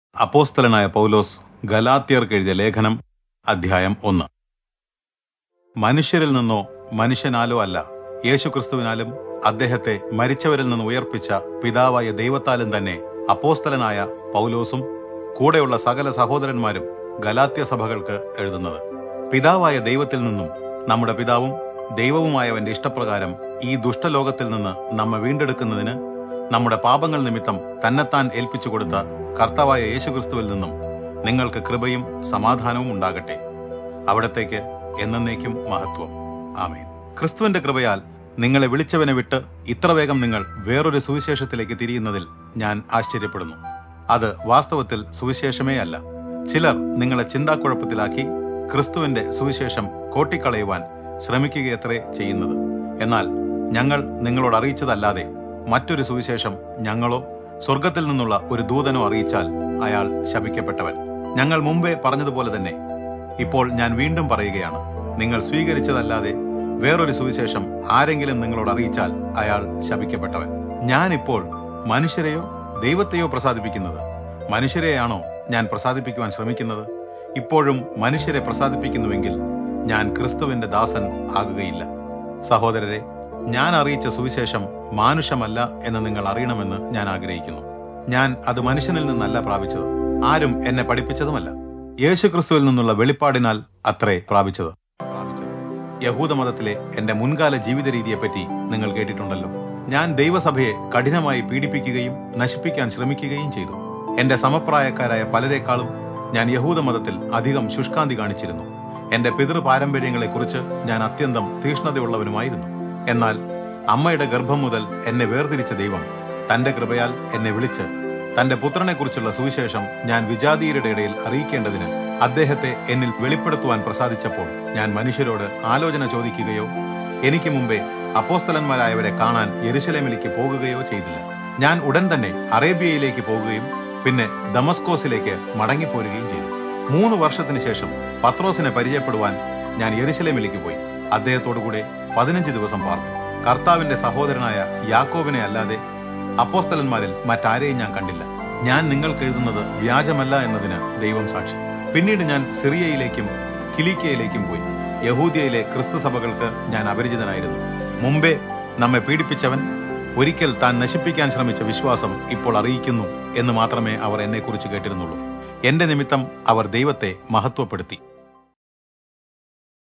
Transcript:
അപ്പോസ്തലനായ പൗലോസ് ഗലാത്യർക്ക് എഴുതിയ ലേഖനം അധ്യായം ഒന്ന് മനുഷ്യരിൽ നിന്നോ മനുഷ്യനാലോ അല്ല യേശുക്രിസ്തുവിനാലും അദ്ദേഹത്തെ മരിച്ചവരിൽ നിന്ന് ഉയർപ്പിച്ച പിതാവായ ദൈവത്താലും തന്നെ അപ്പോസ്തലനായ പൗലോസും കൂടെയുള്ള സകല സഹോദരന്മാരും ഗലാത്യ സഭകൾക്ക് എഴുതുന്നത് പിതാവായ ദൈവത്തിൽ നിന്നും നമ്മുടെ പിതാവും ദൈവവുമായവന്റെ ഇഷ്ടപ്രകാരം ഈ ദുഷ്ടലോകത്തിൽ നിന്ന് നമ്മെ വീണ്ടെടുക്കുന്നതിന് നമ്മുടെ പാപങ്ങൾ നിമിത്തം തന്നെത്താൻ ഏൽപ്പിച്ചു കൊടുത്ത കർത്താവായ യേശുക്രിസ്തുവിൽ നിന്നും നിങ്ങൾക്ക് കൃപയും സമാധാനവും ഉണ്ടാകട്ടെ അവിടത്തേക്ക് എന്നേക്കും മഹത്വം ആമേൻ ക്രിസ്തുവിന്റെ കൃപയാൽ നിങ്ങളെ വിളിച്ചവനെ വിട്ട് ഇത്ര വേഗം നിങ്ങൾ വേറൊരു സുവിശേഷത്തിലേക്ക് തിരിയുന്നതിൽ ഞാൻ ആശ്ചര്യപ്പെടുന്നു അത് വാസ്തവത്തിൽ സുവിശേഷമേ അല്ല ചിലർ നിങ്ങളെ ചിന്താക്കുഴപ്പത്തിലാക്കി ക്രിസ്തുവിന്റെ സുവിശേഷം കോട്ടിക്കളയുവാൻ ശ്രമിക്കുകയത്രേ ചെയ്യുന്നത് എന്നാൽ ഞങ്ങൾ നിങ്ങളോട് അറിയിച്ചതല്ലാതെ മറ്റൊരു സുവിശേഷം ഞങ്ങളോ സ്വർഗത്തിൽ നിന്നുള്ള ഒരു ദൂതനോ അറിയിച്ചാൽ അയാൾ ശപിക്കപ്പെട്ടവൻ ഞങ്ങൾ മുമ്പേ പറഞ്ഞതുപോലെ തന്നെ ഇപ്പോൾ ഞാൻ വീണ്ടും പറയുകയാണ് നിങ്ങൾ സ്വീകരിച്ചതല്ലാതെ വേറൊരു സുവിശേഷം ആരെങ്കിലും നിങ്ങളോട് അറിയിച്ചാൽ അയാൾ ശപിക്കപ്പെട്ടവൻ ഞാൻ ഇപ്പോൾ മനുഷ്യരെയോ ദൈവത്തെയോ പ്രസാദിപ്പിക്കുന്നത് മനുഷ്യരെയാണോ ഞാൻ പ്രസാദിപ്പിക്കുവാൻ ശ്രമിക്കുന്നത് ഇപ്പോഴും മനുഷ്യരെ പ്രസാദിപ്പിക്കുന്നുവെങ്കിൽ ഞാൻ ക്രിസ്തുവിന്റെ ദാസൻ ആകുകയില്ല സഹോദരരെ ഞാൻ അറിയിച്ച സുവിശേഷം മാനുഷമല്ല എന്ന് നിങ്ങൾ അറിയണമെന്ന് ഞാൻ ആഗ്രഹിക്കുന്നു ഞാൻ അത് മനുഷ്യനിൽ നിന്നല്ല പ്രാപിച്ചത് ആരും എന്നെ പഠിപ്പിച്ചതുമല്ല യേശുക്രിസ്തുവിൽ നിന്നുള്ള വെളിപ്പാടിനാൽ അത്രേ പ്രാപിച്ചത് യഹൂദമതത്തിലെ എന്റെ മുൻകാല ജീവിത രീതിയെപ്പറ്റി നിങ്ങൾ കേട്ടിട്ടുണ്ടല്ലോ ഞാൻ ദൈവസഭയെ കഠിനമായി പീഡിപ്പിക്കുകയും നശിപ്പിക്കാൻ ശ്രമിക്കുകയും ചെയ്തു എന്റെ സമപ്രായക്കാരായ പലരെക്കാളും ഞാൻ യഹൂദമതത്തിൽ അധികം ശുഷ്കാന്തി കാണിച്ചിരുന്നു എന്റെ പിതൃ പാരമ്പര്യങ്ങളെക്കുറിച്ച് ഞാൻ അത്യന്തം തീഷ്ണതയുള്ളവനുമായിരുന്നു എന്നാൽ അമ്മയുടെ ഗർഭം മുതൽ എന്നെ വേർതിരിച്ച ദൈവം തന്റെ കൃപയാൽ എന്നെ വിളിച്ച് തന്റെ പുത്രനെക്കുറിച്ചുള്ള സുവിശേഷം ഞാൻ വിജാതീയരുടെ ഇടയിൽ അറിയിക്കേണ്ടതിന് അദ്ദേഹത്തെ എന്നിൽ വെളിപ്പെടുത്തുവാൻ പ്രസാദിച്ചപ്പോൾ ഞാൻ മനുഷ്യരോട് ആലോചന ചോദിക്കുകയോ എനിക്ക് മുമ്പേ അപ്പോസ്തലന്മാരായവരെ കാണാൻ യെരുശലേമിലേക്ക് പോകുകയോ ചെയ്തില്ല ഞാൻ ഉടൻ തന്നെ അറേബ്യയിലേക്ക് പോകുകയും പിന്നെ ദമസ്കോസിലേക്ക് മടങ്ങിപ്പോരുകയും ചെയ്തു മൂന്ന് വർഷത്തിന് ശേഷം പത്രോസിനെ പരിചയപ്പെടുവാൻ ഞാൻ യെരുശലേമിലേക്ക് പോയി അദ്ദേഹത്തോടുകൂടെ പതിനഞ്ച് ദിവസം പാർത്തു കർത്താവിന്റെ സഹോദരനായ യാക്കോവിനെ അല്ലാതെ അപ്പോസ്തലന്മാരിൽ മറ്റാരെയും ഞാൻ കണ്ടില്ല ഞാൻ നിങ്ങൾക്ക് എഴുതുന്നത് വ്യാജമല്ല എന്നതിന് ദൈവം സാക്ഷി പിന്നീട് ഞാൻ സിറിയയിലേക്കും കിലിക്കയിലേക്കും പോയി യഹൂദിയയിലെ ക്രിസ്തു സഭകൾക്ക് ഞാൻ അപരിചിതനായിരുന്നു മുമ്പേ നമ്മെ പീഡിപ്പിച്ചവൻ ഒരിക്കൽ താൻ നശിപ്പിക്കാൻ ശ്രമിച്ച വിശ്വാസം ഇപ്പോൾ അറിയിക്കുന്നു എന്ന് മാത്രമേ അവർ എന്നെക്കുറിച്ച് കേട്ടിരുന്നുള്ളൂ എന്റെ നിമിത്തം അവർ ദൈവത്തെ മഹത്വപ്പെടുത്തി